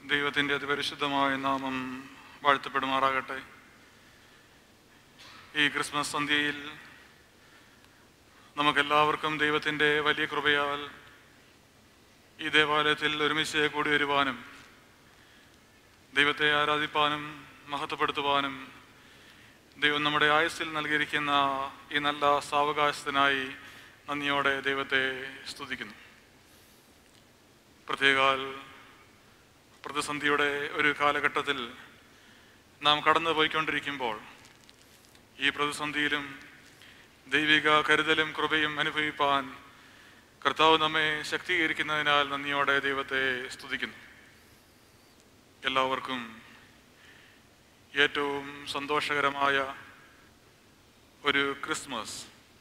ദൈവത്തിൻ്റെ അതിപരിശുദ്ധമായ നാമം വാഴ്ത്തപ്പെടുമാറാകട്ടെ ഈ ക്രിസ്മസ് സന്ധ്യയിൽ നമുക്കെല്ലാവർക്കും ദൈവത്തിൻ്റെ വലിയ കൃപയാൽ ഈ ദേവാലയത്തിൽ ഒരുമിച്ച് കൂടി വരുവാനും ദൈവത്തെ ആരാധിപ്പാനും മഹത്വപ്പെടുത്തുവാനും ദൈവം നമ്മുടെ ആയുസ്സിൽ നൽകിയിരിക്കുന്ന ഈ നല്ല സാവകാശത്തിനായി നന്ദിയോടെ ദൈവത്തെ സ്തുതിക്കുന്നു പ്രത്യേകാൽ പ്രതിസന്ധിയുടെ ഒരു കാലഘട്ടത്തിൽ നാം കടന്നു പോയിക്കൊണ്ടിരിക്കുമ്പോൾ ഈ പ്രതിസന്ധിയിലും ദൈവിക കരുതലും കൃപയും അനുഭവിപ്പാൻ കർത്താവ് നമ്മെ ശക്തീകരിക്കുന്നതിനാൽ നന്ദിയോടെ ദൈവത്തെ സ്തുതിക്കുന്നു എല്ലാവർക്കും ഏറ്റവും സന്തോഷകരമായ ഒരു ക്രിസ്മസ്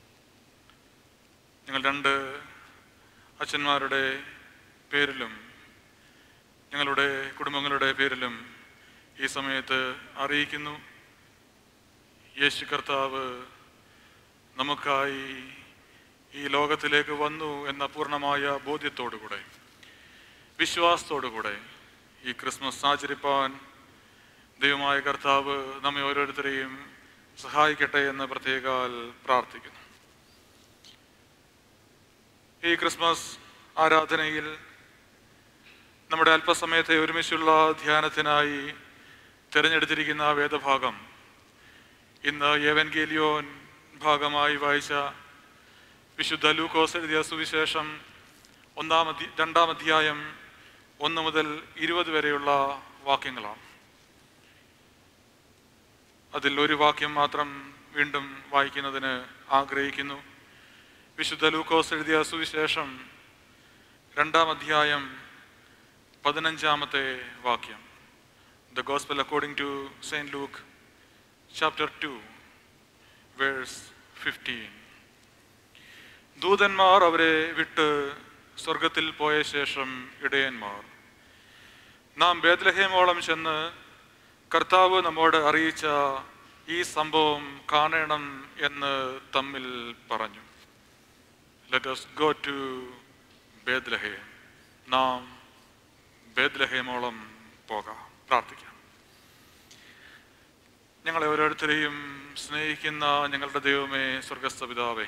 ഞങ്ങൾ രണ്ട് അച്ഛന്മാരുടെ പേരിലും ഞങ്ങളുടെ കുടുംബങ്ങളുടെ പേരിലും ഈ സമയത്ത് അറിയിക്കുന്നു യേശു കർത്താവ് നമുക്കായി ഈ ലോകത്തിലേക്ക് വന്നു എന്ന പൂർണ്ണമായ ബോധ്യത്തോടുകൂടെ വിശ്വാസത്തോടുകൂടെ ഈ ക്രിസ്മസ് ആചരിപ്പാൻ ദൈവമായ കർത്താവ് നമ്മെ ഓരോരുത്തരെയും സഹായിക്കട്ടെ എന്ന് പ്രത്യേകാൽ പ്രാർത്ഥിക്കുന്നു ഈ ക്രിസ്മസ് ആരാധനയിൽ നമ്മുടെ അല്പസമയത്തെ ഒരുമിച്ചുള്ള ധ്യാനത്തിനായി തിരഞ്ഞെടുത്തിരിക്കുന്ന വേദഭാഗം ഇന്ന് യേവൻഗേലിയോൻ ഭാഗമായി വായിച്ച വിശുദ്ധ ലൂക്കോസ് എഴുതിയ സുവിശേഷം ഒന്നാം അധ്യ രണ്ടാം അധ്യായം ഒന്ന് മുതൽ ഇരുപത് വരെയുള്ള വാക്യങ്ങളാണ് അതിൽ ഒരു വാക്യം മാത്രം വീണ്ടും വായിക്കുന്നതിന് ആഗ്രഹിക്കുന്നു വിശുദ്ധ ലൂക്കോസ് എഴുതിയ സുവിശേഷം രണ്ടാം അധ്യായം പതിനഞ്ചാമത്തെ വാക്യം the gospel according to Saint Luke chapter two verse fifteen ദൂതന്മാർ അവരെ വിട്ട് സ്വർഗത്തിൽ പോയ ശേഷം ഇടയന്മാർ നാം ബേദ്ലഹേമോളം ചെന്ന് കർത്താവ് നമ്മോട് അറിയിച്ച ഈ സംഭവം കാണണം എന്ന് തമ്മിൽ പറഞ്ഞു let us go to Bethlehem നാം ബേദ്ലഹേമോളം പോകാം പ്രാർത്ഥിക്കാം ഞങ്ങളെ ഓരോരുത്തരെയും സ്നേഹിക്കുന്ന ഞങ്ങളുടെ ദൈവമേ സ്വർഗസ്ഥ പിതാവേ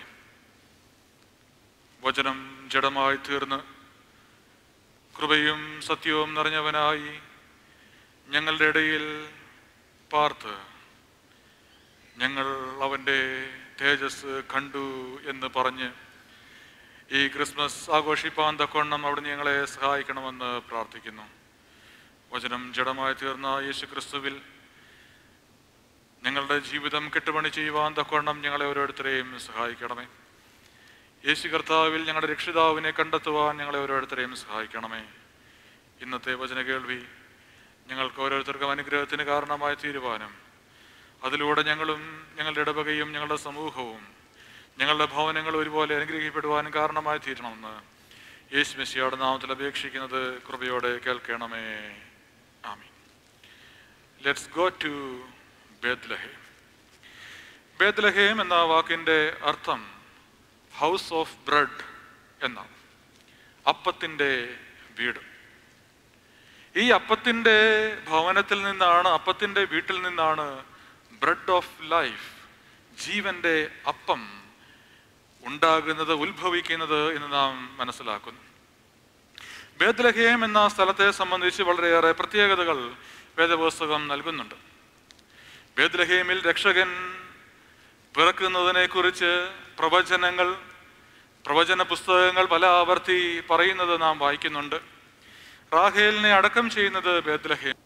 വചനം ജഡമായി തീർന്ന് കൃപയും സത്യവും നിറഞ്ഞവനായി ഞങ്ങളുടെ ഇടയിൽ പാർത്ത് ഞങ്ങൾ അവൻ്റെ തേജസ് കണ്ടു എന്ന് പറഞ്ഞ് ഈ ക്രിസ്മസ് ആഘോഷിപ്പാൻ തക്കവണ്ണം അവിടുന്ന് ഞങ്ങളെ സഹായിക്കണമെന്ന് പ്രാർത്ഥിക്കുന്നു വചനം ജഡമായി തീർന്ന യേശു ക്രിസ്തുവിൽ ഞങ്ങളുടെ ജീവിതം കെട്ടുപണി ചെയ്യുവാൻ തക്കവണ്ണം ഞങ്ങളെ ഓരോരുത്തരെയും സഹായിക്കണമേ യേശു കർത്താവിൽ ഞങ്ങളുടെ രക്ഷിതാവിനെ കണ്ടെത്തുവാൻ ഞങ്ങളെ ഓരോരുത്തരെയും സഹായിക്കണമേ ഇന്നത്തെ വചന കേൾവി ഞങ്ങൾക്ക് ഓരോരുത്തർക്കും അനുഗ്രഹത്തിന് കാരണമായി തീരുവാനും അതിലൂടെ ഞങ്ങളും ഞങ്ങളുടെ ഇടവകയും ഞങ്ങളുടെ സമൂഹവും ഞങ്ങളുടെ ഭവനങ്ങൾ ഒരുപോലെ അനുഗ്രഹിക്കപ്പെടുവാനും കാരണമായി തീരണമെന്ന് യേശു മെസ്സിയുടെ നാമത്തിൽ അപേക്ഷിക്കുന്നത് കൃപയോടെ കേൾക്കണമേ ആമീൻ let's go to Bethlehem Bethlehem എന്ന വാക്കിൻ്റെ അർത്ഥം ഹൗസ് ഓഫ് ബ്രെഡ് എന്നാണ് അപ്പത്തിൻ്റെ വീട് ഈ അപ്പത്തിൻ്റെ ഭവനത്തിൽ നിന്നാണ് അപ്പത്തിൻ്റെ വീട്ടിൽ നിന്നാണ് ബ്രെഡ് ഓഫ് ലൈഫ് ജീവന്റെ അപ്പം ഉണ്ടാകുന്നത് ഉത്ഭവിക്കുന്നത് എന്ന് നാം മനസ്സിലാക്കുന്നു ബേദ്ലഹേം എന്ന സ്ഥലത്തെ സംബന്ധിച്ച് വളരെയേറെ പ്രത്യേകതകൾ വേദപുസ്തകം നൽകുന്നുണ്ട് ബേദ്ലഹേമിൽ രക്ഷകൻ പിറക്കുന്നതിനെ കുറിച്ച് പ്രവചനങ്ങൾ പ്രവചന പുസ്തകങ്ങൾ പല ആവർത്തി പറയുന്നത് നാം വായിക്കുന്നുണ്ട് റാഹേലിനെ അടക്കം ചെയ്യുന്നത് ബേദ്ലഹേം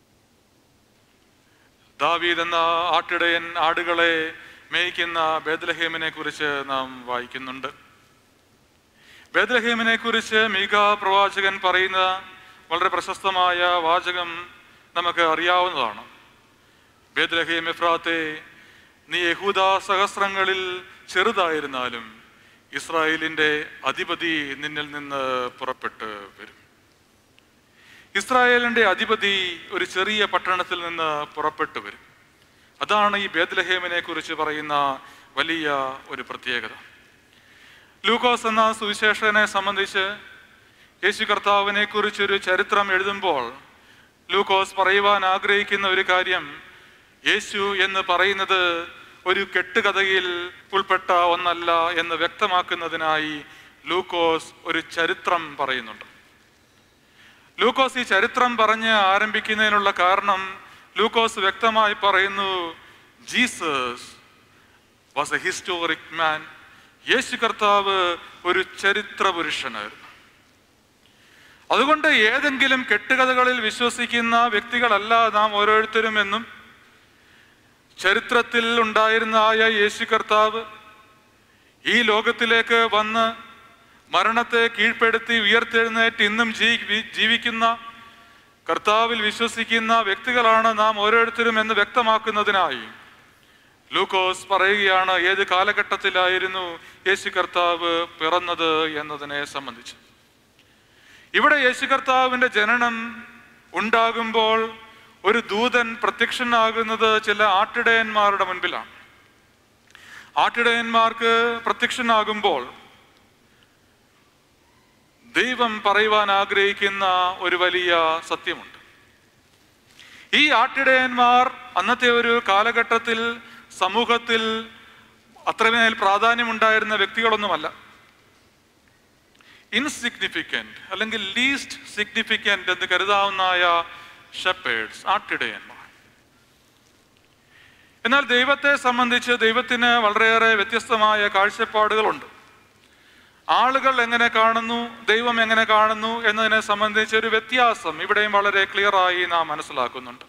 ദാവീദ് എന്ന ആട്ടിടയൻ ആടുകളെ മേയ്ക്കുന്ന ബേദ്ലഹേമിനെ കുറിച്ച് നാം വായിക്കുന്നുണ്ട് ബേദ്ലഹേമിനെ കുറിച്ച് മീക പ്രവാചകൻ പറയുന്ന വളരെ പ്രശസ്തമായ വാചകം നമുക്ക് അറിയാവുന്നതാണ് ബേദ്ലഹേം എഫ്രാത്തെ നീ യഹൂദ സഹസ്രങ്ങളിൽ ചെറുതായിരുന്നാലും ഇസ്രായേലിന്റെ അധിപതി നിന്നിൽ നിന്ന് പുറപ്പെട്ട് വരും ഇസ്രായേലിന്റെ അധിപതി ഒരു ചെറിയ പട്ടണത്തിൽ നിന്ന് പുറപ്പെട്ടു വരും അതാണ് ഈ ബേദ്ലഹേമിനെ കുറിച്ച് പറയുന്ന വലിയ ഒരു പ്രത്യേകത ലൂക്കോസ് എന്ന സുവിശേഷനെ സംബന്ധിച്ച് യേശു കർത്താവിനെ കുറിച്ചൊരു ചരിത്രം എഴുതുമ്പോൾ ലൂക്കോസ് പറയുവാൻ ആഗ്രഹിക്കുന്ന ഒരു കാര്യം യേശു എന്ന് പറയുന്നത് ഒരു കെട്ടുകഥയിൽ ഉൾപ്പെട്ട ഒന്നല്ല എന്ന് വ്യക്തമാക്കുന്നതിനായി ലൂക്കോസ് ഒരു ചരിത്രം പറയുന്നുണ്ട് ലൂക്കോസ് ഈ ചരിത്രം പറഞ്ഞ് ആരംഭിക്കുന്നതിനുള്ള കാരണം ലൂക്കോസ് വ്യക്തമായി പറയുന്നു Jesus was a historic man Yeshu കർത്താവ് ഒരു ചരിത്ര പുരുഷനായിരുന്നു അതുകൊണ്ട് ഏതെങ്കിലും കെട്ടുകഥകളിൽ വിശ്വസിക്കുന്ന വ്യക്തികളല്ല നാം ഓരോരുത്തരും എന്നും ചരിത്രത്തിൽ ഉണ്ടായിരുന്ന ആയ യേശു കർത്താവ് ഈ ലോകത്തിലേക്ക് വന്ന് മരണത്തെ കീഴ്പ്പെടുത്തി ഉയർത്തെഴുന്നേറ്റ് ഇന്നും ജീവി ജീവിക്കുന്ന കർത്താവിൽ വിശ്വസിക്കുന്ന വ്യക്തികളാണ് നാം ഓരോരുത്തരും എന്ന് വ്യക്തമാക്കുന്നതിനായി ലൂക്കോസ് പറയുകയാണ് ഏത് കാലഘട്ടത്തിലായിരുന്നു യേശു കർത്താവ് പിറന്നത് എന്നതിനെ സംബന്ധിച്ച് ഇവിടെ യേശു കർത്താവിന്റെ ജനനം ഉണ്ടാകുമ്പോൾ ഒരു ദൂതൻ പ്രത്യക്ഷനാകുന്നത് ചില ആട്ടിടയന്മാരുടെ മുൻപിലാണ് ആട്ടിടയന്മാർക്ക് പ്രത്യക്ഷനാകുമ്പോൾ ദൈവം പറയുവാൻ ആഗ്രഹിക്കുന്ന ഒരു വലിയ സത്യമുണ്ട് ഈ ആട്ടിടയന്മാർ അന്നത്തെ ഒരു കാലഘട്ടത്തിൽ സമൂഹത്തിൽ അത്രമേൽ പ്രാധാന്യമുണ്ടായിരുന്ന വ്യക്തികളൊന്നുമല്ല ഇൻസിഗ്നിഫിക്കൻറ്റ് അല്ലെങ്കിൽ ലീസ്റ്റ് സിഗ്നിഫിക്കൻറ്റ് എന്ന് കരുതാവുന്നതായ ഷെപ്പേഴ്സ് ആട്ടിടയന്മാർ എന്നാൽ ദൈവത്തെ സംബന്ധിച്ച് ദൈവത്തിന് വളരെയേറെ വ്യത്യസ്തമായ കാഴ്ചപ്പാടുകളുണ്ട് ആളുകൾ എങ്ങനെ കാണുന്നു ദൈവം എങ്ങനെ കാണുന്നു എന്നതിനെ സംബന്ധിച്ച് ഒരു വ്യത്യാസം ഇവിടെയും വളരെ ക്ലിയറായി നാം മനസ്സിലാക്കുന്നുണ്ട്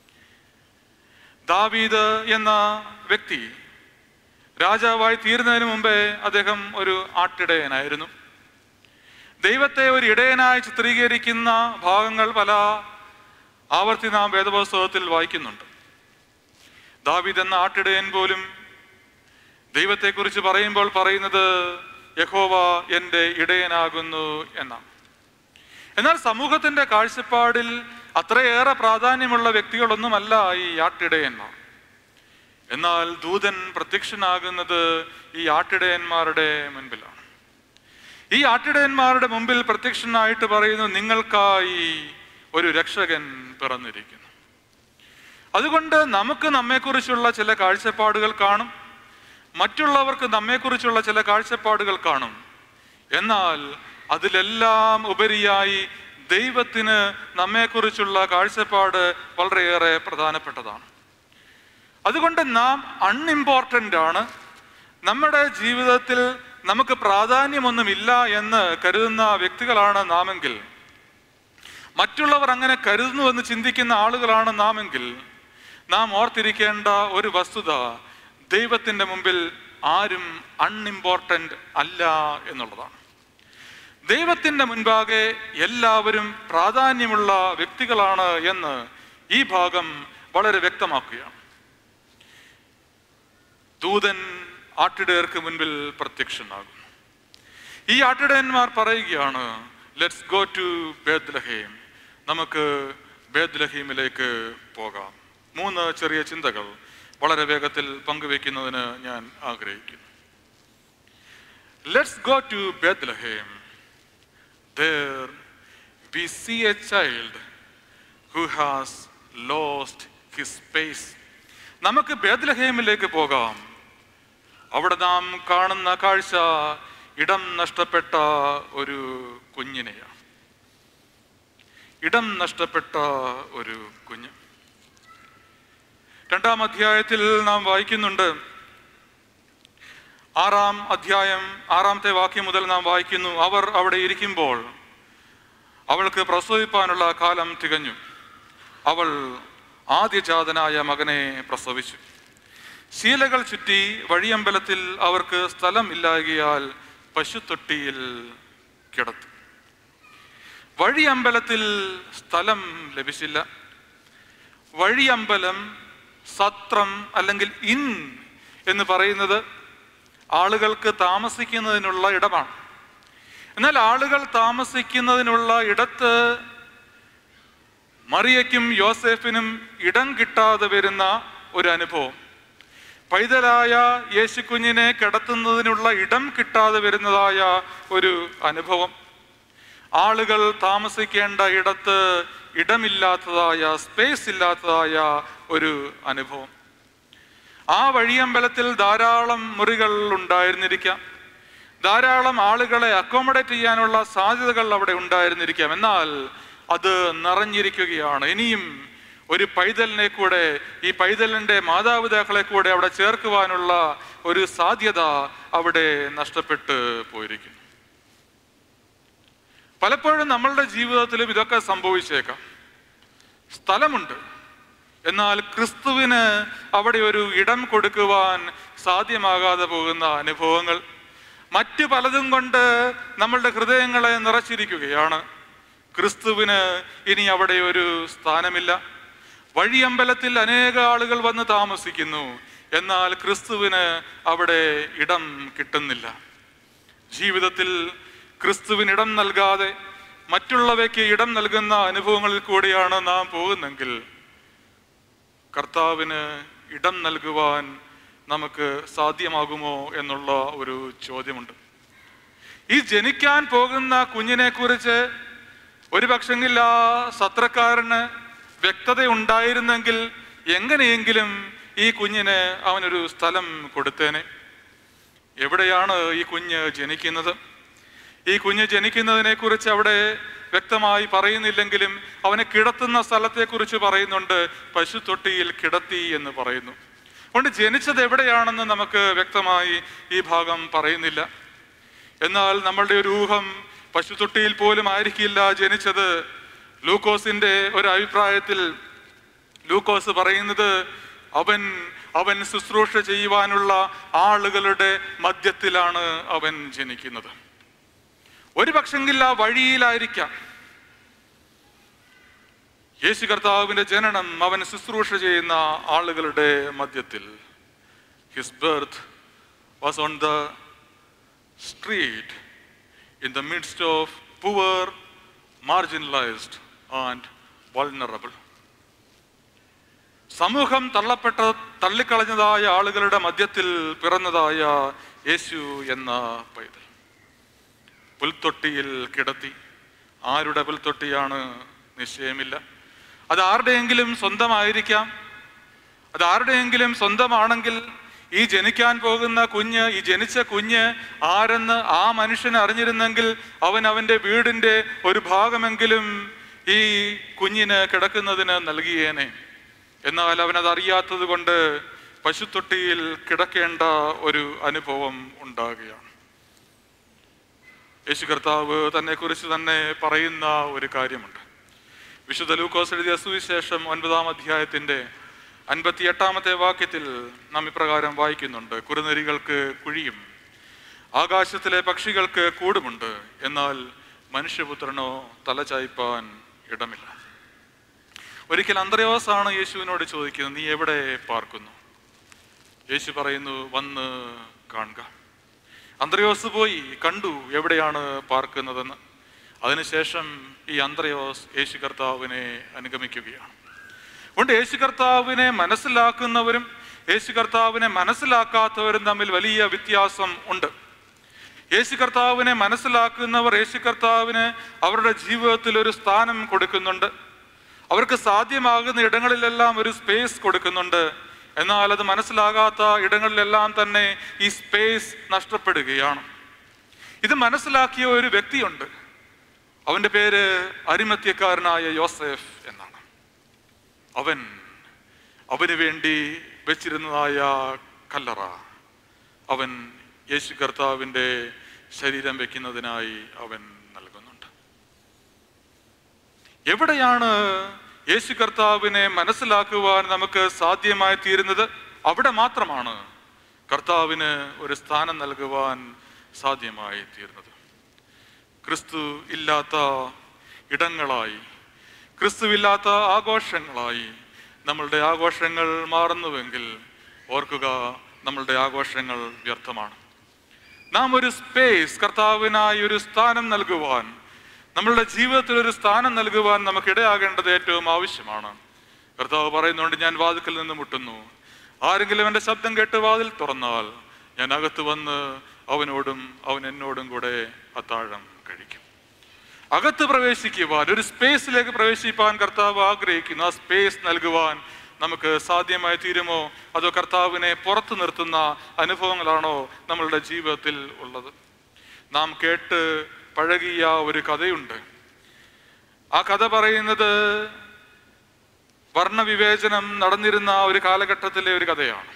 ദാവീദ് എന്ന വ്യക്തി രാജാവായി തീരുന്നതിന് മുമ്പേ അദ്ദേഹം ഒരു ആട്ടിടയനായിരുന്നു ദൈവത്തെ ഒരു ഇടയനായി ചിത്രീകരിക്കുന്ന ഭാഗങ്ങൾ പല ആവർത്തി നാം വേദപുസ്തകത്തിൽ വായിക്കുന്നുണ്ട് ദാവീദ് എന്ന ആട്ടിടയൻ പോലും ദൈവത്തെക്കുറിച്ച് പറയുമ്പോൾ പറയുന്നത് യഹോവ എൻ്റെ ഇടയനാകുന്നു എന്നാണ് എന്നാൽ സമൂഹത്തിന്റെ കാഴ്ചപ്പാടിൽ അത്രയേറെ പ്രാധാന്യമുള്ള വ്യക്തികളൊന്നുമല്ല ഈ ആട്ടിടയന്മാർ എന്നാൽ ദൂതൻ പ്രത്യക്ഷനാകുന്നത് ഈ ആട്ടിടയന്മാരുടെ മുൻപിലാണ് ഈ ആട്ടിടയന്മാരുടെ മുമ്പിൽ പ്രത്യക്ഷനായിട്ട് പറയുന്നു നിങ്ങൾക്കായി ഒരു രക്ഷകൻ പിറന്നിരിക്കുന്നു അതുകൊണ്ട് നമുക്ക് നമ്മെക്കുറിച്ചുള്ള ചില കാഴ്ചപ്പാടുകൾ കാണും മറ്റുള്ളവർക്ക് നമ്മെക്കുറിച്ചുള്ള ചില കാഴ്ചപ്പാടുകൾ കാണും എന്നാൽ അതിലെല്ലാം ഉപരിയായി ദൈവത്തിന് നമ്മെക്കുറിച്ചുള്ള കാഴ്ചപ്പാട് വളരെയേറെ പ്രധാനപ്പെട്ടതാണ് അതുകൊണ്ട് നാം അൺഇമ്പോർട്ടൻ്റ് ആണ് നമ്മുടെ ജീവിതത്തിൽ നമുക്ക് പ്രാധാന്യമൊന്നുമില്ല എന്ന് കരുതുന്ന വ്യക്തികളാണ് നാമെങ്കിൽ മറ്റുള്ളവർ അങ്ങനെ കരുതുന്നുവെന്ന് ചിന്തിക്കുന്ന ആളുകളാണ് നാമെങ്കിൽ നാം ഓർത്തിരിക്കേണ്ട ഒരു വസ്തുത ദൈവത്തിൻ്റെ മുമ്പിൽ ആരും അൺഇമ്പോർട്ടൻ്റ് അല്ല എന്നുള്ളതാണ് ദൈവത്തിൻ്റെ മുൻപാകെ എല്ലാവരും പ്രാധാന്യമുള്ള വ്യക്തികളാണ് എന്ന് ഈ ഭാഗം വളരെ വ്യക്തമാക്കുകയാണ് ദൂതൻ ആട്ടിടയർക്ക് മുൻപിൽ പ്രത്യക്ഷനാകും ഈ ആട്ടിടയന്മാർ പറയുകയാണ് ലെറ്റ്സ് ഗോ ടു ബേദ്ലഹേം നമുക്ക് ബേദ്ലഹീമിലേക്ക് പോകാം മൂന്ന് ചെറിയ ചിന്തകൾ വളരെ വേഗത്തിൽ പങ്കുവെക്കുന്നതിന് ഞാൻ ആഗ്രഹിക്കുന്നു let's go to Bethlehem there we see a child who has lost his space നമുക്ക് ബേദ്ലഹേമിലേക്ക് പോകാം അവിടെ നാം കാണുന്ന കാഴ്ച ഇടം നഷ്ടപ്പെട്ട ഒരു കുഞ്ഞിനെയാണ് ഇടം നഷ്ടപ്പെട്ട ഒരു കുഞ്ഞ് രണ്ടാം അധ്യായത്തിൽ നാം വായിക്കുന്നുണ്ട് ആറാം അധ്യായം ആറാമത്തെ വാക്യം മുതൽ നാം വായിക്കുന്നു അവർ അവിടെ ഇരിക്കുമ്പോൾ അവൾക്ക് പ്രസവിപ്പാനുള്ള കാലം തികഞ്ഞു അവൾ ആദ്യജാതനായ മകനെ പ്രസവിച്ചു ശീലകൾ ചുറ്റി വഴിയമ്പലത്തിൽ അവർക്ക് സ്ഥലം ഇല്ലായകയാൽ പശുത്തൊട്ടിയിൽ കിടത്തി വഴിയമ്പലത്തിൽ സ്ഥലം ലഭിച്ചില്ല വഴിയമ്പലം സത്രം അല്ലെങ്കിൽ ഇൻ എന്ന് പറയുന്നത് ആളുകൾക്ക് താമസിക്കുന്നതിനുള്ള ഇടമാണ് എന്നാൽ ആളുകൾ താമസിക്കുന്നതിനുള്ള ഇടത്ത് മറിയയ്ക്കും യോസേഫിനും ഇടം കിട്ടാതെ വരുന്ന ഒരു അനുഭവം പൈതലായ യേശുക്കുഞ്ഞിനെ കിടത്തുന്നതിനുള്ള ഇടം കിട്ടാതെ വരുന്നതായ ഒരു അനുഭവം ആളുകൾ താമസിക്കേണ്ട ഇടത്ത് ഇടമില്ലാത്തതായ സ്പേസ് ഇല്ലാത്തതായ ഒരു അനുഭവം ആ വഴിയമ്പലത്തിൽ ധാരാളം മുറികൾ ഉണ്ടായിരുന്നിരിക്കാം ധാരാളം ആളുകളെ അക്കോമഡേറ്റ് ചെയ്യാനുള്ള സാധ്യതകൾ അവിടെ ഉണ്ടായിരുന്നിരിക്കാം എന്നാൽ അത് നിറഞ്ഞിരിക്കുകയാണ് ഇനിയും ഒരു പൈതലിനെ കൂടെ ഈ പൈതലിന്റെ മാതാപിതാക്കളെ കൂടെ അവിടെ ചേർക്കുവാനുള്ള ഒരു സാധ്യത അവിടെ നഷ്ടപ്പെട്ട് പോയിരിക്കുന്നു പലപ്പോഴും നമ്മളുടെ ജീവിതത്തിലും ഇതൊക്കെ സംഭവിച്ചേക്കാം സ്ഥലമുണ്ട് എന്നാൽ ക്രിസ്തുവിന് അവിടെ ഒരു ഇടം കൊടുക്കുവാൻ സാധ്യമാകാതെ പോകുന്ന അനുഭവങ്ങൾ മറ്റു പലതും കൊണ്ട് നമ്മളുടെ ഹൃദയങ്ങളെ നിറച്ചിരിക്കുകയാണ് ക്രിസ്തുവിന് ഇനി അവിടെ ഒരു സ്ഥാനമില്ല വഴിയമ്പലത്തിൽ അനേക ആളുകൾ വന്ന് താമസിക്കുന്നു എന്നാൽ ക്രിസ്തുവിന് അവിടെ ഇടം കിട്ടുന്നില്ല ജീവിതത്തിൽ ക്രിസ്തുവിന് ഇടം നൽകാതെ മറ്റുള്ളവയ്ക്ക് ഇടം നൽകുന്ന അനുഭവങ്ങളിൽ കൂടിയാണ് നാം പോകുന്നെങ്കിൽ കർത്താവിന് ഇടം നൽകുവാൻ നമുക്ക് സാധ്യമാകുമോ എന്നുള്ള ഒരു ചോദ്യമുണ്ട് ഈ ജനിക്കാൻ പോകുന്ന കുഞ്ഞിനെ കുറിച്ച് ഒരു പക്ഷെങ്കിൽ ആ സത്രക്കാരന് വ്യക്തത ഉണ്ടായിരുന്നെങ്കിൽ എങ്ങനെയെങ്കിലും ഈ കുഞ്ഞിന് അവനൊരു സ്ഥലം കൊടുത്തേനെ എവിടെയാണ് ഈ കുഞ്ഞ് ജനിക്കുന്നത് ഈ കുഞ്ഞ് ജനിക്കുന്നതിനെ കുറിച്ച് അവിടെ വ്യക്തമായി പറയുന്നില്ലെങ്കിലും അവനെ കിടത്തുന്ന സ്ഥലത്തെക്കുറിച്ച് പറയുന്നുണ്ട് പശുത്തൊട്ടിയിൽ കിടത്തി എന്ന് പറയുന്നു അതുകൊണ്ട് ജനിച്ചത് എവിടെയാണെന്ന് നമുക്ക് വ്യക്തമായി ഈ ഭാഗം പറയുന്നില്ല എന്നാൽ നമ്മളുടെ ഒരു ഊഹം പശുത്തൊട്ടിയിൽ പോലും ആയിരിക്കില്ല ജനിച്ചത് ലൂക്കോസിന്റെ ഒരു അഭിപ്രായത്തിൽ ലൂക്കോസ് പറയുന്നത് അവൻ അവൻ ശുശ്രൂഷ ചെയ്യുവാനുള്ള ആളുകളുടെ മധ്യത്തിലാണ് അവൻ ജനിക്കുന്നത് ഒരു പക്ഷെങ്കിൽ ആ വഴിയിലായിരിക്കാം യേശു കർത്താവിന്റെ ജനനം അവൻ ശുശ്രൂഷ ചെയ്യുന്ന ആളുകളുടെ മധ്യത്തിൽ his birth was on the street in the midst of poor marginalised and vulnerable സമൂഹം തള്ളപ്പെട്ട തള്ളിക്കളഞ്ഞതായ ആളുകളുടെ മധ്യത്തിൽ പിറന്നതായ യേശു എന്ന പൈതൽ പുൽത്തൊട്ടിയിൽ കിടത്തി ആരുടെ പുൽത്തൊട്ടിയാണ് നിശ്ചയമില്ല അത് ആരുടെയെങ്കിലും സ്വന്തമായിരിക്കാം അത് ആരുടെയെങ്കിലും സ്വന്തമാണെങ്കിൽ ഈ ജനിക്കാൻ പോകുന്ന കുഞ്ഞ് ഈ ജനിച്ച കുഞ്ഞ് ആരെന്ന് ആ മനുഷ്യൻ അറിഞ്ഞിരുന്നെങ്കിൽ അവൻ അവന്റെ വീടിന്റെ ഒരു ഭാഗമെങ്കിലും ഈ കുഞ്ഞിന് കിടക്കുന്നതിന് നൽകിയേനെ എന്നാൽ അവൻ അത് അറിയാത്തത് കൊണ്ട് പശുത്തൊട്ടിയിൽ കിടക്കേണ്ട ഒരു അനുഭവം ഉണ്ടാകുകയാണ് യേശു കർത്താവ് തന്നെ കുറിച്ച് തന്നെ പറയുന്ന ഒരു കാര്യമുണ്ട് വിശുദ്ധ ലൂക്കോസ് എഴുതിയ സുവിശേഷം ഒൻപതാം അധ്യായത്തിന്റെ അൻപത്തി എട്ടാമത്തെ വാക്യത്തിൽ നാം ഇപ്രകാരം വായിക്കുന്നുണ്ട് കുറുനരികൾക്ക് കുഴിയും ആകാശത്തിലെ പക്ഷികൾക്ക് കൂടുമുണ്ട് എന്നാൽ മനുഷ്യപുത്രനോ തലചായ്പാൻ ഇടമില്ല ഒരിക്കൽ അന്ത്രയോസാണ് യേശുവിനോട് ചോദിക്കുന്നത് നീ എവിടെ പാർക്കുന്നു യേശു പറയുന്നു വന്ന് കാണുക അന്ത്രയോസ് പോയി കണ്ടു എവിടെയാണ് പാർക്കുന്നതെന്ന് അതിനുശേഷം ഈ അന്ത്രയോസ് യേശു കർത്താവിനെ അനുഗമിക്കുകയാണ് അതുകൊണ്ട് യേശു കർത്താവിനെ മനസ്സിലാക്കുന്നവരും യേശു കർത്താവിനെ മനസ്സിലാക്കാത്തവരും തമ്മിൽ വലിയ വ്യത്യാസം ഉണ്ട് യേശു കർത്താവിനെ മനസ്സിലാക്കുന്നവർ യേശു കർത്താവിന് അവരുടെ ജീവിതത്തിൽ ഒരു സ്ഥാനം കൊടുക്കുന്നുണ്ട് അവർക്ക് സാധ്യമാകുന്ന ഇടങ്ങളിലെല്ലാം ഒരു സ്പേസ് കൊടുക്കുന്നുണ്ട് എന്നാൽ അത് മനസ്സിലാകാത്ത ഇടങ്ങളിലെല്ലാം തന്നെ ഈ സ്പേസ് നഷ്ടപ്പെടുകയാണ് ഇത് മനസ്സിലാക്കിയ ഒരു വ്യക്തിയുണ്ട് അവന്റെ പേര് അരിമത്യക്കാരനായ യോസെഫ് എന്നാണ് അവൻ അവന് വേണ്ടി വെച്ചിരുന്നതായ കല്ലറ അവൻ യേശു കർത്താവിന്റെ ശരീരം വെക്കുന്നതിനായി അവൻ നൽകുന്നുണ്ട് എവിടെയാണ് യേശു കർത്താവിനെ മനസ്സിലാക്കുവാൻ നമുക്ക് സാധ്യമായി തീരുന്നത് അവിടെ മാത്രമാണ് കർത്താവിന് ഒരു സ്ഥാനം നൽകുവാൻ സാധ്യമായി തീർന്നത് ക്രിസ്തു ഇല്ലാത്ത ഇടങ്ങളായി ക്രിസ്തുവില്ലാത്ത ആഘോഷങ്ങളായി നമ്മളുടെ ആഘോഷങ്ങൾ മാറുന്നുവെങ്കിൽ ഓർക്കുക നമ്മളുടെ ആഘോഷങ്ങൾ വ്യർത്ഥമാണ് നാം ഒരു സ്പേസ് കർത്താവിനായി ഒരു സ്ഥാനം നൽകുവാൻ നമ്മളുടെ ജീവിതത്തിൽ ഒരു സ്ഥാനം നൽകുവാൻ നമുക്ക് ഇടയാകേണ്ടത് ഏറ്റവും ആവശ്യമാണ് കർത്താവ് പറയുന്നുണ്ട് ഞാൻ വാതിക്കൽ നിന്ന് മുട്ടുന്നു ആരെങ്കിലും എൻ്റെ ശബ്ദം കേട്ട് വാതിൽ തുറന്നാൽ ഞാൻ അകത്ത് വന്ന് അവനോടും അവൻ എന്നോടും കൂടെ അത്താഴം കഴിക്കും അകത്ത് പ്രവേശിക്കുവാൻ ഒരു സ്പേസിലേക്ക് പ്രവേശിപ്പാൻ കർത്താവ് ആഗ്രഹിക്കുന്നു ആ സ്പേസ് നൽകുവാൻ നമുക്ക് സാധ്യമായി തീരുമോ അതോ കർത്താവിനെ പുറത്തു നിർത്തുന്ന അനുഭവങ്ങളാണോ നമ്മളുടെ ജീവിതത്തിൽ ഉള്ളത് നാം കേട്ട് പഴകിയ ഒരു കഥയുണ്ട് ആ കഥ പറയുന്നത് വർണ്ണവിവേചനം നടന്നിരുന്ന ഒരു കാലഘട്ടത്തിലെ ഒരു കഥയാണ്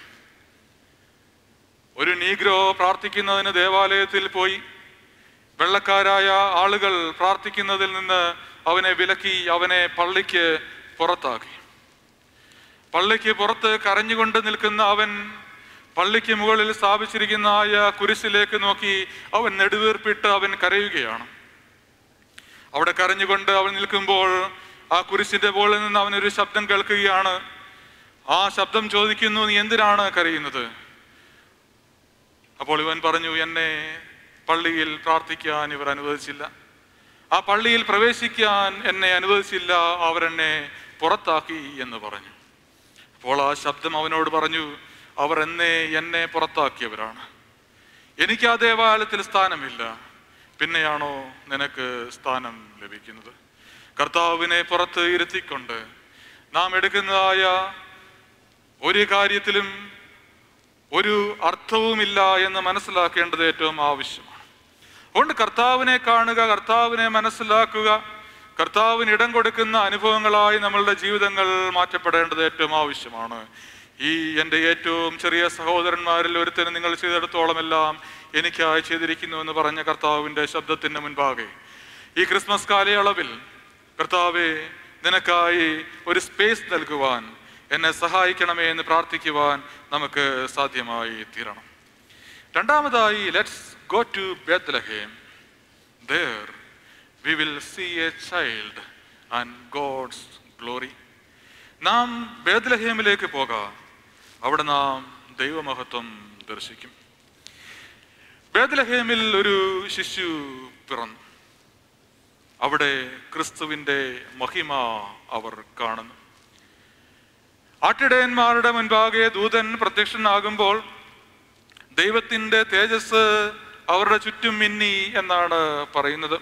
ഒരു നീഗ്രോ പ്രാർത്ഥിക്കുന്നതിന് ദേവാലയത്തിൽ പോയി വെള്ളക്കാരായ ആളുകൾ പ്രാർത്ഥിക്കുന്നതിൽ നിന്ന് അവനെ വിലക്കി അവനെ പള്ളിക്ക് പുറത്താക്കി പള്ളിക്ക് പുറത്ത് കരഞ്ഞുകൊണ്ട് നിൽക്കുന്ന അവൻ പള്ളിക്ക് മുകളിൽ സ്ഥാപിച്ചിരിക്കുന്ന ആയ കുരിശിലേക്ക് നോക്കി അവൻ നെടുവീർപ്പിട്ട് അവൻ കരയുകയാണ് അവിടെ കരഞ്ഞുകൊണ്ട് അവൻ നിൽക്കുമ്പോൾ ആ കുരിശിന്റെ മുകളിൽ നിന്ന് അവനൊരു ശബ്ദം കേൾക്കുകയാണ് ആ ശബ്ദം ചോദിക്കുന്നു നീ എന്തിനാണ് കരയുന്നത് അപ്പോൾ ഇവൻ പറഞ്ഞു എന്നെ പള്ളിയിൽ പ്രാർത്ഥിക്കാൻ ഇവർ അനുവദിച്ചില്ല ആ പള്ളിയിൽ പ്രവേശിക്കാൻ എന്നെ അനുവദിച്ചില്ല അവരെന്നെ പുറത്താക്കി എന്ന് പറഞ്ഞു അപ്പോൾ ആ ശബ്ദം അവനോട് പറഞ്ഞു അവർ എന്നെ എന്നെ പുറത്താക്കിയവരാണ് എനിക്ക് ആ ദേവാലയത്തിൽ സ്ഥാനമില്ല പിന്നെയാണോ നിനക്ക് സ്ഥാനം ലഭിക്കുന്നത് കർത്താവിനെ പുറത്ത് ഇരുത്തിക്കൊണ്ട് നാം എടുക്കുന്നതായ ഒരു കാര്യത്തിലും ഒരു അർത്ഥവുമില്ല എന്ന് മനസ്സിലാക്കേണ്ടത് ഏറ്റവും ആവശ്യമാണ് അതുകൊണ്ട് കർത്താവിനെ കാണുക കർത്താവിനെ മനസ്സിലാക്കുക കർത്താവിന് ഇടം കൊടുക്കുന്ന അനുഭവങ്ങളായി നമ്മളുടെ ജീവിതങ്ങൾ മാറ്റപ്പെടേണ്ടത് ഏറ്റവും ആവശ്യമാണ് ഈ എൻ്റെ ഏറ്റവും ചെറിയ സഹോദരന്മാരിൽ ഒരുത്തന് നിങ്ങൾ ചെയ്തിടത്തോളം എല്ലാം എനിക്കായി ചെയ്തിരിക്കുന്നു എന്ന് പറഞ്ഞ കർത്താവിൻ്റെ ശബ്ദത്തിന് മുൻപാകെ ഈ ക്രിസ്മസ് കാലയളവിൽ കർത്താവെ നിനക്കായി ഒരു സ്പേസ് നൽകുവാൻ എന്നെ സഹായിക്കണമേ എന്ന് പ്രാർത്ഥിക്കുവാൻ നമുക്ക് സാധ്യമായി തീരണം രണ്ടാമതായി let's go to Bethlehem there we will see a child and God's glory. നാം ബേദ്ലഹേമിലേക്ക് പോകാം അവിടെ നാം ദൈവമഹത്വം ദർശിക്കും ബേദ്ലഹേമിൽ ഒരു ശിശു പിറന്നു അവിടെ ക്രിസ്തുവിന്റെ മഹിമ അവർ കാണുന്നു ആട്ടിടയന്മാരുടെ മുൻപാകെ ദൂതൻ പ്രത്യക്ഷനാകുമ്പോൾ ദൈവത്തിന്റെ തേജസ് അവരുടെ ചുറ്റും മിന്നി എന്നാണ് പറയുന്നത്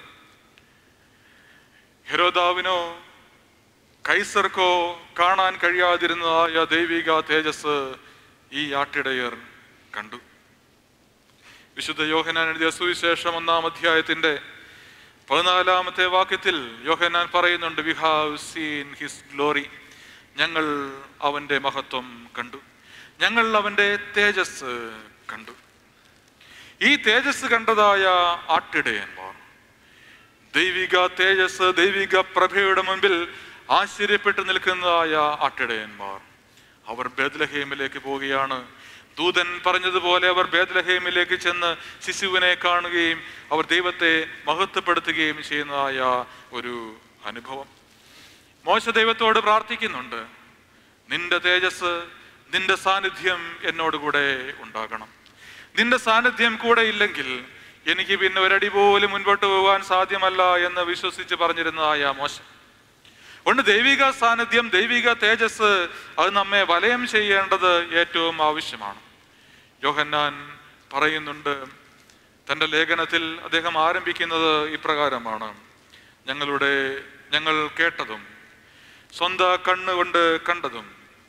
ഹെരോദാവിനോ കൈസർക്കോ കാണാൻ കഴിയാതിരുന്നതായ ദൈവിക തേജസ് ഈ ആട്ടിടയർ കണ്ടു വിശുദ്ധ യോഹനാൻ എഴുതിയ സുവിശേഷം ഒന്നാം അധ്യായത്തിന്റെ പതിനാലാമത്തെ വാക്യത്തിൽ യോഹനാൻ പറയുന്നുണ്ട് we have seen his glory ഞങ്ങൾ അവന്റെ മഹത്വം കണ്ടു ഞങ്ങൾ അവന്റെ തേജസ് കണ്ടു ഈ തേജസ് കണ്ടതായ ആട്ടിടയന്മാർ ദൈവിക തേജസ് ദൈവിക പ്രഭയുടെ മുൻപിൽ ആശ്ചര്യപ്പെട്ട് നിൽക്കുന്നതായ ആട്ടിടയന്മാർ അവർ ബേദ്ലഹേമിലേക്ക് പോവുകയാണ് ദൂതൻ പറഞ്ഞതുപോലെ അവർ ബേദ്ലഹേമിലേക്ക് ചെന്ന് ശിശുവിനെ കാണുകയും അവർ ദൈവത്തെ മഹത്വപ്പെടുത്തുകയും ചെയ്യുന്നതായ ഒരു അനുഭവം മോശ ദൈവത്തോട് പ്രാർത്ഥിക്കുന്നുണ്ട് നിന്റെ തേജസ് നിന്റെ സാന്നിധ്യം എന്നോട് കൂടെ ഉണ്ടാകണം നിന്റെ സാന്നിധ്യം കൂടെ ഇല്ലെങ്കിൽ എനിക്ക് പിന്നെ ഒരടി പോലും മുൻപോട്ട് പോകാൻ സാധ്യമല്ല എന്ന് വിശ്വസിച്ച് പറഞ്ഞിരുന്നതായ മോശം അതുകൊണ്ട് ദൈവിക സാന്നിധ്യം ദൈവിക തേജസ് അത് നമ്മെ വലയം ചെയ്യേണ്ടത് ഏറ്റവും ആവശ്യമാണ് യോഹന്നാൻ പറയുന്നുണ്ട് തൻ്റെ ലേഖനത്തിൽ അദ്ദേഹം ആരംഭിക്കുന്നത് ഇപ്രകാരമാണ് ഞങ്ങളുടെ ഞങ്ങൾ കേട്ടതും സ്വന്ത കണ്ണുകൊണ്ട് കണ്ടതും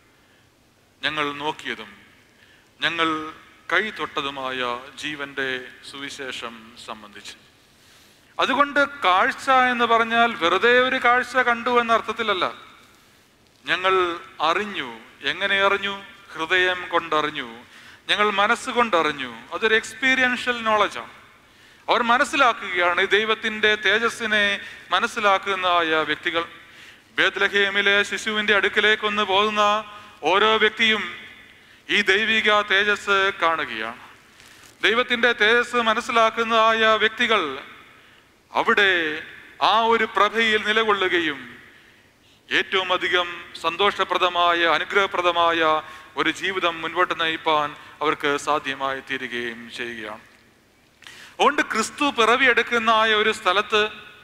ഞങ്ങൾ നോക്കിയതും ഞങ്ങൾ കൈ തൊട്ടതുമായ ജീവന്റെ സുവിശേഷം സംബന്ധിച്ച് അതുകൊണ്ട് കാഴ്ച എന്ന് പറഞ്ഞാൽ വെറുതെ ഒരു കാഴ്ച കണ്ടു എന്ന അർത്ഥത്തിലല്ല ഞങ്ങൾ അറിഞ്ഞു എങ്ങനെ അറിഞ്ഞു ഹൃദയം കൊണ്ടറിഞ്ഞു ഞങ്ങൾ മനസ്സുകൊണ്ടറിഞ്ഞു അതൊരു എക്സ്പീരിയൻഷ്യൽ നോളജാണ് അവർ മനസ്സിലാക്കുകയാണ് ഈ ദൈവത്തിന്റെ തേജസ്സിനെ മനസ്സിലാക്കുന്നതായ വ്യക്തികൾ ബേദ്ലഹേമിലെ ശിശുവിന്റെ അടുക്കിലേക്ക് ഒന്ന് പോകുന്ന ഓരോ വ്യക്തിയും ഈ ദൈവിക തേജസ് കാണുകയാണ് ദൈവത്തിന്റെ തേജസ് മനസ്സിലാക്കുന്നതായ വ്യക്തികൾ അവിടെ ആ ഒരു പ്രഭയിൽ നിലകൊള്ളുകയും ഏറ്റവും അധികം സന്തോഷപ്രദമായ അനുഗ്രഹപ്രദമായ ഒരു ജീവിതം മുൻപോട്ട് നയിപ്പാൻ അവർക്ക് സാധ്യമായി തീരുകയും ചെയ്യുകയാണ് അതുകൊണ്ട് ക്രിസ്തു പിറവിയെടുക്കുന്ന ആ ഒരു സ്ഥലത്ത്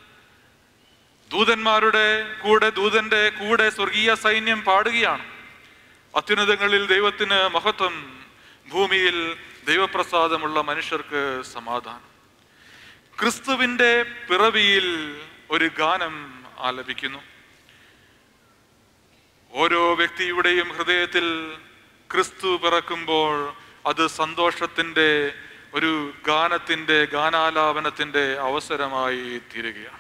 ദൂതന്മാരുടെ കൂടെ ദൂതന്റെ കൂടെ സ്വർഗീയ സൈന്യം പാടുകയാണ് അത്യുന്നതങ്ങളിൽ ദൈവത്തിന് മഹത്വം ഭൂമിയിൽ ദൈവപ്രസാദമുള്ള മനുഷ്യർക്ക് സമാധാനം ക്രിസ്തുവിന്റെ പിറവിയിൽ ഒരു ഗാനം ആലപിക്കുന്നു ഓരോ വ്യക്തിയുടെയും ഹൃദയത്തിൽ ക്രിസ്തു പിറക്കുമ്പോൾ അത് സന്തോഷത്തിൻ്റെ ഒരു ഗാനത്തിൻ്റെ ഗാനാലാപനത്തിൻ്റെ അവസരമായി തീരുകയാണ്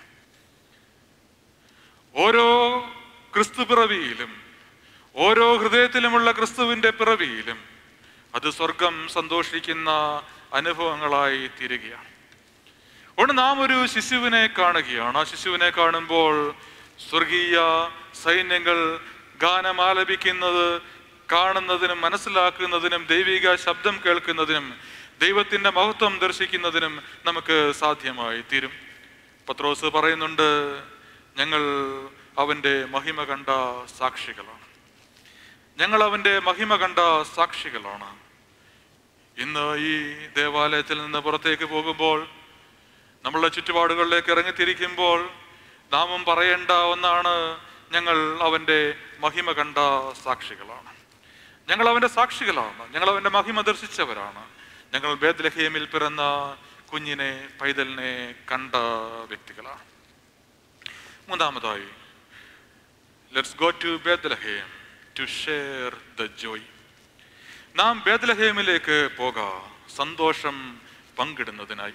ഓരോ ക്രിസ്തു പിറവിയിലും ഓരോ ഹൃദയത്തിലുമുള്ള ക്രിസ്തുവിൻ്റെ പിറവിയിലും അത് സ്വർഗം സന്തോഷിക്കുന്ന അനുഭവങ്ങളായി തീരുകയാണ് അതുകൊണ്ട് നാം ഒരു ശിശുവിനെ കാണുകയാണ് ആ ശിശുവിനെ കാണുമ്പോൾ സ്വർഗീയ സൈന്യങ്ങൾ ഗാനം ആലപിക്കുന്നത് കാണുന്നതിനും മനസ്സിലാക്കുന്നതിനും ദൈവിക ശബ്ദം കേൾക്കുന്നതിനും ദൈവത്തിന്റെ മഹത്വം ദർശിക്കുന്നതിനും നമുക്ക് സാധ്യമായി തീരും പത്രോസ് പറയുന്നുണ്ട് ഞങ്ങൾ അവന്റെ മഹിമ കണ്ട സാക്ഷികളാണ് ഞങ്ങൾ അവന്റെ മഹിമ കണ്ട സാക്ഷികളാണ് ഇന്ന് ഈ ദേവാലയത്തിൽ നിന്ന് പുറത്തേക്ക് പോകുമ്പോൾ നമ്മളുടെ ചുറ്റുപാടുകളിലേക്ക് ഇറങ്ങിത്തിരിക്കുമ്പോൾ നാമും പറയേണ്ട ഒന്നാണ് ഞങ്ങൾ അവന്റെ മഹിമ കണ്ട സാക്ഷികളാണ് ഞങ്ങൾ അവന്റെ സാക്ഷികളാണ് ഞങ്ങൾ അവന്റെ മഹിമ ദർശിച്ചവരാണ് ഞങ്ങൾ ബേദ്ലഹേമിൽ പിറന്ന കുഞ്ഞിനെ പൈതലിനെ കണ്ട വ്യക്തികളാണ് മൂന്നാമതായി let's go to Bethlehem to share the joy നാം ബേദ്ലഹേമിലേക്ക് പോകാം സന്തോഷം പങ്കിടുന്നതിനായി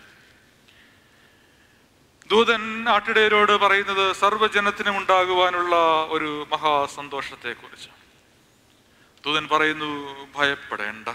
ദൂതൻ ആട്ടിടയരോട് പറയുന്നത് സർവ്വജനത്തിനും ഉണ്ടാകുവാനുള്ള ഒരു മഹാസന്തോഷത്തെ കുറിച്ച് ദൂതൻ പറയുന്നു ഭയപ്പെടേണ്ട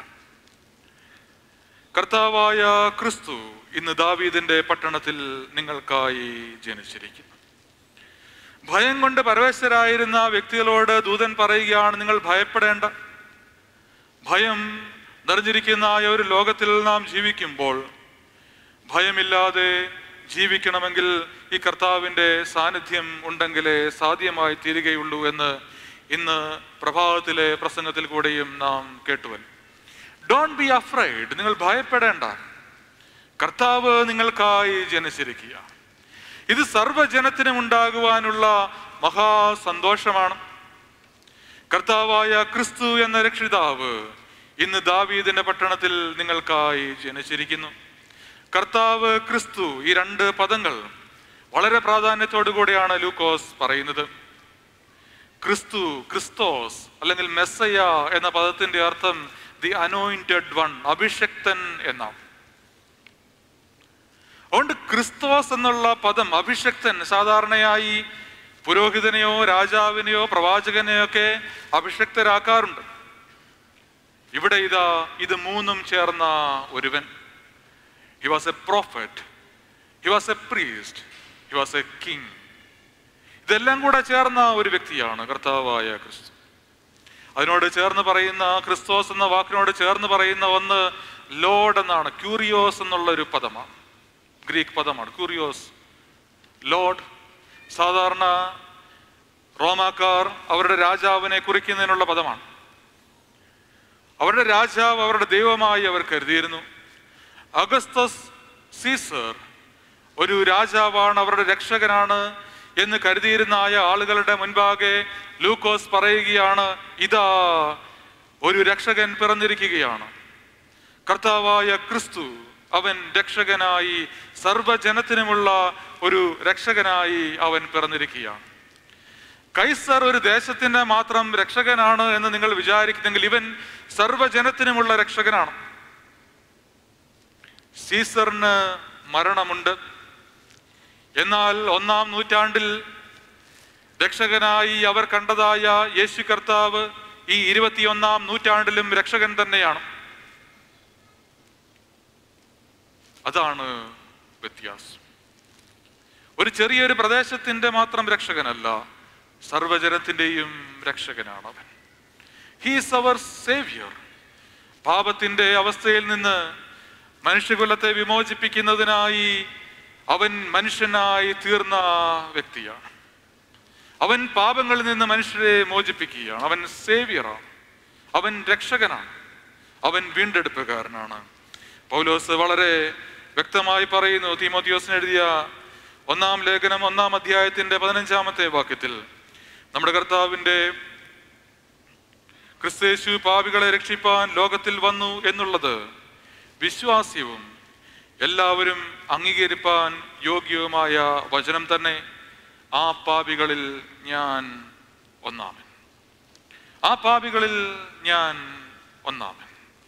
കർത്താവായ ക്രിസ്തു ഇന്ന് ദാവീദിന്റെ പട്ടണത്തിൽ നിങ്ങൾക്കായി ജനിച്ചിരിക്കുന്നു ഭയം കൊണ്ട് പരവേശരായിരുന്ന വ്യക്തികളോട് ദൂതൻ പറയുകയാണ് നിങ്ങൾ ഭയപ്പെടേണ്ട ഭയം നിറഞ്ഞിരിക്കുന്ന ആ ഒരു ലോകത്തിൽ നാം ജീവിക്കുമ്പോൾ ഭയമില്ലാതെ ജീവിക്കണമെങ്കിൽ ഈ കർത്താവിൻ്റെ സാന്നിധ്യം ഉണ്ടെങ്കിലേ സാധ്യമായി തീരുകയുള്ളൂ എന്ന് ഇന്ന് പ്രഭാതത്തിലെ പ്രസംഗത്തിൽ കൂടെയും നാം കേട്ടുവൻ ഡോണ്ട് ബി അഫ്രൈഡ് നിങ്ങൾ ഭയപ്പെടേണ്ട കർത്താവ് നിങ്ങൾക്കായി ജനിച്ചിരിക്കുക ഇത് സർവ്വജനത്തിനും ഉണ്ടാകുവാനുള്ള മഹാസന്തോഷമാണ് കർത്താവായ ക്രിസ്തു എന്ന രക്ഷിതാവ് ഇന്ന് ദാവീദിന്റെ പട്ടണത്തിൽ നിങ്ങൾക്കായി ജനിച്ചിരിക്കുന്നു കർത്താവ് ക്രിസ്തു ഈ രണ്ട് പദങ്ങൾ വളരെ പ്രാധാന്യത്തോടു കൂടിയാണ് ലൂക്കോസ് പറയുന്നത് ക്രിസ്തു ക്രിസ്തോസ് അല്ലെങ്കിൽ മെസ്സയ എന്ന പദത്തിന്റെ അർത്ഥം ദി അനോയിന്റഡ് വൺ അഭിഷക്തൻ എന്നാണ് അതുകൊണ്ട് ക്രിസ്തോസ് എന്നുള്ള പദം അഭിഷക്തൻ സാധാരണയായി പുരോഹിതനെയോ രാജാവിനെയോ പ്രവാചകനെയോ ഒക്കെ അഭിഷക്തരാക്കാറുണ്ട് ഇവിടെ ഇതാ ഇത് മൂന്നും ചേർന്ന ഒരുവൻ he was a prophet he was a priest he was a king ഇതെല്ലാം കൂടെ ചേർന്ന ഒരു വ്യക്തിയാണ് കർത്താവായ ക്രിസ്തു അതിനോട് ചേർന്ന് പറയുന്ന ക്രിസ്തോസ് എന്ന വാക്കിനോട് ചേർന്ന് പറയുന്ന ഒന്ന് ലോഡ് എന്നാണ് ക്യൂറിയോസ് എന്നുള്ള ഒരു പദമാണ് ഗ്രീക്ക് പദമാണ് ക്യൂറിയോസ് ലോഡ് സാധാരണ റോമാക്കാർ അവരുടെ രാജാവിനെ കുറിക്കുന്നതിനുള്ള പദമാണ് അവരുടെ രാജാവ് അവരുടെ ദൈവമായി അവർ കരുതിയിരുന്നു അഗസ്തസ് സീസർ ഒരു രാജാവാണ് അവരുടെ രക്ഷകനാണ് എന്ന് കരുതിയിരുന്ന ആയ ആളുകളുടെ മുൻപാകെ ലൂക്കോസ് പറയുകയാണ് ഇതാ ഒരു രക്ഷകൻ പിറന്നിരിക്കുകയാണ് കർത്താവായ ക്രിസ്തു അവൻ രക്ഷകനായി സർവജനത്തിനുമുള്ള ഒരു രക്ഷകനായി അവൻ പിറന്നിരിക്കുകയാണ് കൈസർ ഒരു ദേശത്തിന്റെ മാത്രം രക്ഷകനാണ് എന്ന് നിങ്ങൾ വിചാരിക്കുന്നെങ്കിൽ ഇവൻ സർവജനത്തിനുമുള്ള രക്ഷകനാണ് സീസറിന് മരണമുണ്ട് എന്നാൽ ഒന്നാം നൂറ്റാണ്ടിൽ രക്ഷകനായി അവർ കണ്ടതായ യേശു കർത്താവ് ഈ ഇരുപത്തിയൊന്നാം നൂറ്റാണ്ടിലും രക്ഷകൻ തന്നെയാണ് അതാണ് വ്യത്യാസം ഒരു ചെറിയൊരു പ്രദേശത്തിന്റെ മാത്രം രക്ഷകനല്ല സർവജനത്തിന്റെയും രക്ഷകനാണ് അവൻ ഹീസ് അവർ സേവിയർ പാപത്തിന്റെ അവസ്ഥയിൽ നിന്ന് മനുഷ്യകുലത്തെ വിമോചിപ്പിക്കുന്നതിനായി അവൻ മനുഷ്യനായി തീർന്ന വ്യക്തിയാണ് അവൻ പാപങ്ങളിൽ നിന്ന് മനുഷ്യരെ മോചിപ്പിക്കുകയാണ് അവൻ സേവിയറാണ് അവൻ രക്ഷകനാണ് അവൻ വീണ്ടെടുപ്പുകാരനാണ് പൗലോസ് വളരെ വ്യക്തമായി പറയുന്നു തീമോത്തിയോസിന് എഴുതിയ ഒന്നാം ലേഖനം ഒന്നാം അധ്യായത്തിന്റെ പതിനഞ്ചാമത്തെ വാക്യത്തിൽ നമ്മുടെ കർത്താവിന്റെ ക്രിസ്തേശു പാപികളെ രക്ഷിപ്പാൻ ലോകത്തിൽ വന്നു എന്നുള്ളത് വിശ്വാസ്യവും എല്ലാവരും അംഗീകരിപ്പാൻ യോഗ്യവുമായ വചനം തന്നെ ആ പാപികളിൽ ഞാൻ ഒന്നാമൻ ആ പാപികളിൽ ഞാൻ ഒന്നാമൻ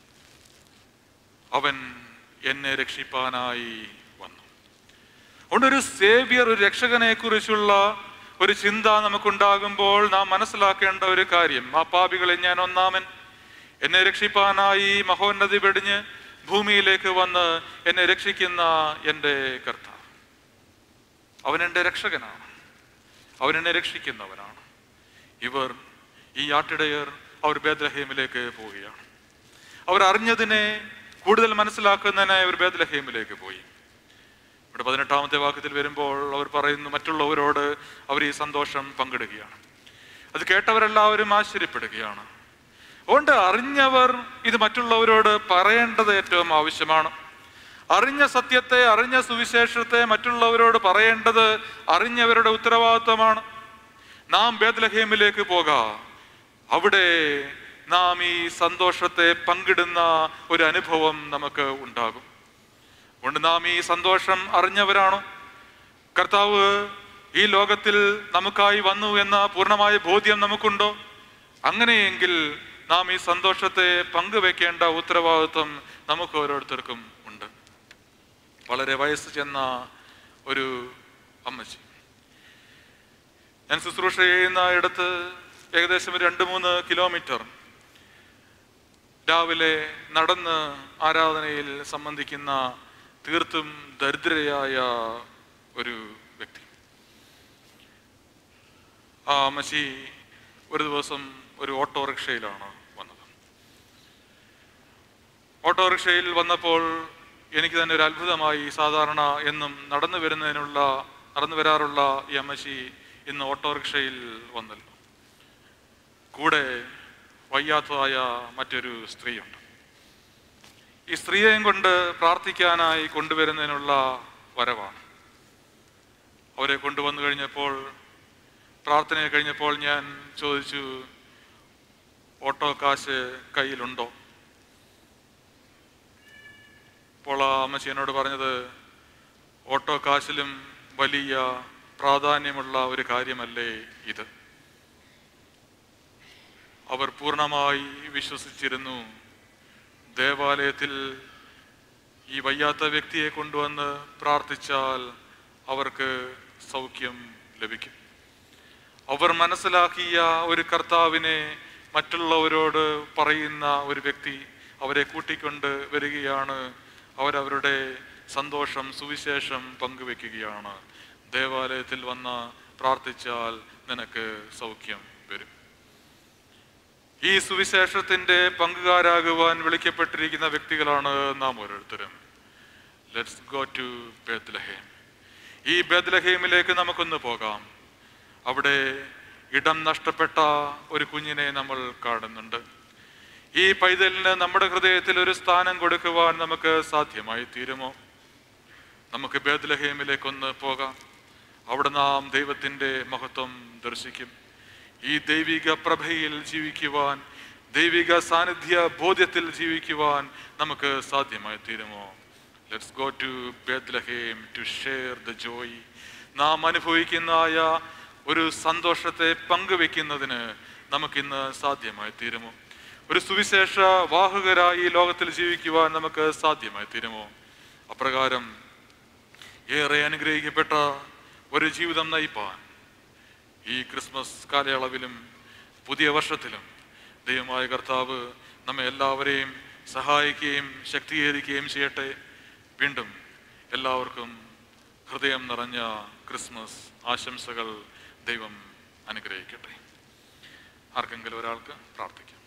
അവൻ എന്നെ രക്ഷിപ്പാനായി വന്നു അതുകൊണ്ട് ഒരു സേവിയർ ഒരു രക്ഷകനെ കുറിച്ചുള്ള ഒരു ചിന്ത നമുക്കുണ്ടാകുമ്പോൾ നാം മനസ്സിലാക്കേണ്ട ഒരു കാര്യം ആ പാപികളിൽ ഞാൻ ഒന്നാമൻ എന്നെ രക്ഷിപ്പാനായി മഹോന്നതി വെടിഞ്ഞ് ഭൂമിയിലേക്ക് വന്ന് എന്നെ രക്ഷിക്കുന്ന എൻ്റെ കർത്താവ് അവൻ എൻ്റെ രക്ഷകനാണ് അവൻ എന്നെ രക്ഷിക്കുന്നവനാണ് ഇവർ ഈ ആട്ടിടയർ അവർ ബേദ്ലഹേമിലേക്ക് പോവുകയാണ് അവർ അറിഞ്ഞതിനെ കൂടുതൽ മനസ്സിലാക്കുന്നതിനായി അവർ ബേദ്ലഹേമിലേക്ക് പോയി ഇവിടെ പതിനെട്ടാമത്തെ വാക്യത്തിൽ വരുമ്പോൾ അവർ പറയുന്നു മറ്റുള്ളവരോട് അവർ ഈ സന്തോഷം പങ്കിടുകയാണ് അത് കേട്ടവരെല്ലാവരും ആശ്ചര്യപ്പെടുകയാണ് അതുകൊണ്ട് അറിഞ്ഞവർ ഇത് മറ്റുള്ളവരോട് പറയേണ്ടത് ഏറ്റവും ആവശ്യമാണ് അറിഞ്ഞ സത്യത്തെ അറിഞ്ഞ സുവിശേഷത്തെ മറ്റുള്ളവരോട് പറയേണ്ടത് അറിഞ്ഞവരുടെ ഉത്തരവാദിത്വമാണ് നാം ബേദ്ലഹേമിലേക്ക് പോകാം അവിടെ നാം ഈ സന്തോഷത്തെ പങ്കിടുന്ന ഒരു അനുഭവം നമുക്ക് ഉണ്ടാകും അതുകൊണ്ട് നാം ഈ സന്തോഷം അറിഞ്ഞവരാണോ കർത്താവ് ഈ ലോകത്തിൽ നമുക്കായി വന്നു എന്ന പൂർണ്ണമായ ബോധ്യം നമുക്കുണ്ടോ അങ്ങനെയെങ്കിൽ നാം ഈ സന്തോഷത്തെ പങ്കുവെക്കേണ്ട ഉത്തരവാദിത്വം നമുക്ക് ഓരോരുത്തർക്കും ഉണ്ട് വളരെ വയസ്സ് ചെന്ന ഒരു അമ്മച്ചി ഞാൻ ശുശ്രൂഷ ചെയ്യുന്ന ഇടത്ത് ഏകദേശം ഒരു രണ്ട് മൂന്ന് കിലോമീറ്റർ രാവിലെ നടന്ന് ആരാധനയിൽ സംബന്ധിക്കുന്ന തീർത്തും ദരിദ്രയായ ഒരു വ്യക്തി ആ അമ്മച്ചി ഒരു ദിവസം ഒരു ഓട്ടോറിക്ഷയിലാണ് വന്നത് ഓട്ടോറിക്ഷയിൽ വന്നപ്പോൾ എനിക്ക് തന്നെ ഒരു അത്ഭുതമായി സാധാരണ എന്നും നടന്നു വരുന്നതിനുള്ള നടന്നു വരാറുള്ള ഈ അമ്മച്ചി ഇന്ന് ഓട്ടോറിക്ഷയിൽ വന്നല്ലോ കൂടെ വയ്യാത്തതായ മറ്റൊരു സ്ത്രീയുണ്ട് ഈ സ്ത്രീയെയും കൊണ്ട് പ്രാർത്ഥിക്കാനായി കൊണ്ടുവരുന്നതിനുള്ള വരവാണ് അവരെ കൊണ്ടുവന്നു കഴിഞ്ഞപ്പോൾ പ്രാർത്ഥന കഴിഞ്ഞപ്പോൾ ഞാൻ ചോദിച്ചു ഓട്ടോ കാശ് കയ്യിലുണ്ടോ അപ്പോൾ ആ അമ്മച്ചി എന്നോട് പറഞ്ഞത് ഓട്ടോ കാശിലും വലിയ പ്രാധാന്യമുള്ള ഒരു കാര്യമല്ലേ ഇത് അവർ പൂർണ്ണമായി വിശ്വസിച്ചിരുന്നു ദേവാലയത്തിൽ ഈ വയ്യാത്ത വ്യക്തിയെ കൊണ്ടുവന്ന് പ്രാർത്ഥിച്ചാൽ അവർക്ക് സൗഖ്യം ലഭിക്കും അവർ മനസ്സിലാക്കിയ ഒരു കർത്താവിനെ മറ്റുള്ളവരോട് പറയുന്ന ഒരു വ്യക്തി അവരെ കൂട്ടിക്കൊണ്ട് വരികയാണ് അവരവരുടെ സന്തോഷം സുവിശേഷം പങ്കുവെക്കുകയാണ് ദേവാലയത്തിൽ വന്ന് പ്രാർത്ഥിച്ചാൽ നിനക്ക് സൗഖ്യം വരും ഈ സുവിശേഷത്തിന്റെ പങ്കുകാരാകുവാൻ വിളിക്കപ്പെട്ടിരിക്കുന്ന വ്യക്തികളാണ് നാം ഓരോരുത്തരും ലെറ്റ്സ് ഗോ ടു ബേദ്ലഹേം ഈ ബേദ്ലഹേമിലേക്ക് നമുക്കൊന്ന് പോകാം അവിടെ ഇടം നഷ്ടപ്പെട്ട ഒരു കുഞ്ഞിനെ നമ്മൾ കാണുന്നുണ്ട് ഈ പൈതലിന് നമ്മുടെ ഹൃദയത്തിൽ ഒരു സ്ഥാനം കൊടുക്കുവാൻ നമുക്ക് സാധ്യമായി തീരുമോ നമുക്ക് ബേദ്ലഹേമിലേക്കൊന്ന് പോകാം അവിടെ നാം ദൈവത്തിൻ്റെ മഹത്വം ദർശിക്കും ഈ ദൈവിക പ്രഭയിൽ ജീവിക്കുവാൻ ദൈവിക സാന്നിധ്യ ബോധ്യത്തിൽ ജീവിക്കുവാൻ നമുക്ക് സാധ്യമായി തീരുമോ let's go to Bethlehem to share the joy നാം അനുഭവിക്കുന്നതായ ഒരു സന്തോഷത്തെ പങ്കുവെക്കുന്നതിന് നമുക്കിന്ന് സാധ്യമായി തീരുമോ ഒരു സുവിശേഷ വാഹകരായി ഈ ലോകത്തിൽ ജീവിക്കുവാൻ നമുക്ക് സാധ്യമായി തീരുമോ അപ്രകാരം ഏറെ അനുഗ്രഹിക്കപ്പെട്ട ഒരു ജീവിതം നയിപ്പാൻ ഈ ക്രിസ്മസ് കാലയളവിലും പുതിയ വർഷത്തിലും ദൈവമായ കർത്താവ് നമ്മെ എല്ലാവരെയും സഹായിക്കുകയും ശക്തീകരിക്കുകയും ചെയ്യട്ടെ വീണ്ടും എല്ലാവർക്കും ഹൃദയം നിറഞ്ഞ ക്രിസ്മസ് ആശംസകൾ ദൈവം അനുഗ്രഹിക്കട്ടെ ആർക്കെങ്കിലും ഒരാൾക്ക് പ്രാർത്ഥിക്കാം